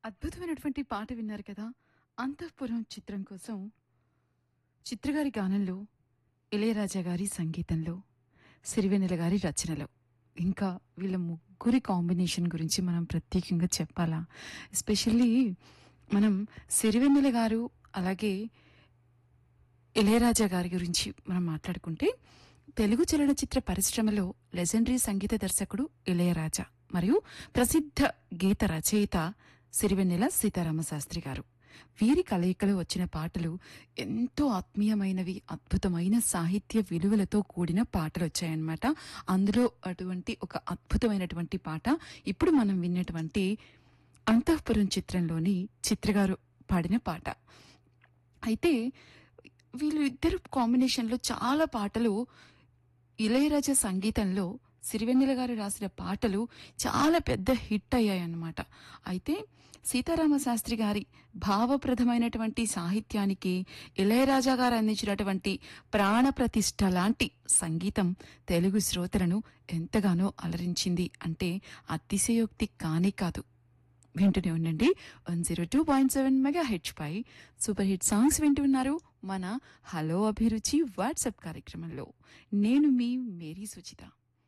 అద్భుతమైనటువంటి పాట విన్నారు కదా అంతఃపురం చిత్రం కోసం చిత్రగారి గానంలో ఇళయరాజా గారి సంగీతంలో సిరివెన్నెల గారి రచనలో ఇంకా వీళ్ళ ముగ్గురి కాంబినేషన్ గురించి మనం ప్రత్యేకంగా చెప్పాలా ఎస్పెషల్లీ మనం సిరివెన్నెల గారు అలాగే ఇళయరాజా గారి గురించి మనం మాట్లాడుకుంటే తెలుగు చలనచిత్ర పరిశ్రమలో లెజెండరీ సంగీత దర్శకుడు ఇళయరాజా మరియు ప్రసిద్ధ గీత రచయిత సిరివెన్నెల సీతారామ శాస్త్రి గారు వీరి కలయికలో వచ్చిన పాటలు ఎంతో ఆత్మీయమైనవి అద్భుతమైన సాహిత్య విలువలతో కూడిన పాటలు వచ్చాయన్నమాట అందులో అటువంటి ఒక అద్భుతమైనటువంటి పాట ఇప్పుడు మనం విన్నటువంటి అంతఃపురం చిత్రంలోని చిత్రగారు పాడిన పాట అయితే వీళ్ళు ఇద్దరు కాంబినేషన్లో చాలా పాటలు ఇళయరాజా సంగీతంలో సిరివెన్నెల గారు రాసిన పాటలు చాలా పెద్ద హిట్ అయ్యాయన్నమాట అయితే సీతారామ శాస్త్రి గారి భావప్రదమైనటువంటి సాహిత్యానికి ఇళయరాజా గారు అందించినటువంటి ప్రాణప్రతిష్ఠ లాంటి సంగీతం తెలుగు శ్రోతలను ఎంతగానో అలరించింది అంటే అతిశయోక్తి కానే కాదు వింటూనే ఉండండి one zero two point seven mega హెచ్ పై సూపర్ హిట్ సాంగ్స్ వింటున్నారు మన హలో అభిరుచి వాట్సాప్ కార్యక్రమంలో నేను మీ మేరీ సుచిత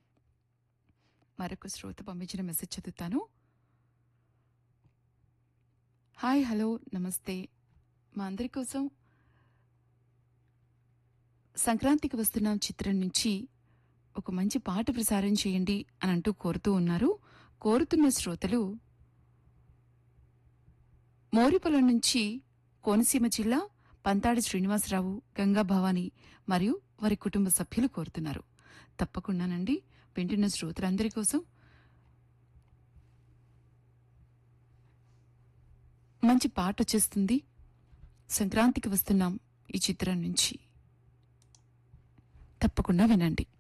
మరొక శ్రోత పంపించిన మెసేజ్ చదువుతాను హాయ్ హలో నమస్తే మా అందరి కోసం సంక్రాంతికి వస్తున్న చిత్రం నుంచి ఒక మంచి పాట ప్రసారం చేయండి అని అంటూ కోరుతూ ఉన్నారు కోరుతున్న శ్రోతలు మోరిపొలం నుంచి కోనసీమ జిల్లా పంతాడి శ్రీనివాసరావు గంగా భవాని మరియు వారి కుటుంబ సభ్యులు కోరుతున్నారు తప్పకుండానండి వింటున్న శ్రోతలందరి కోసం మంచి పాట వచ్చేస్తుంది సంక్రాంతికి వస్తున్నాం ఈ చిత్రం నుంచి తప్పకుండా వినండి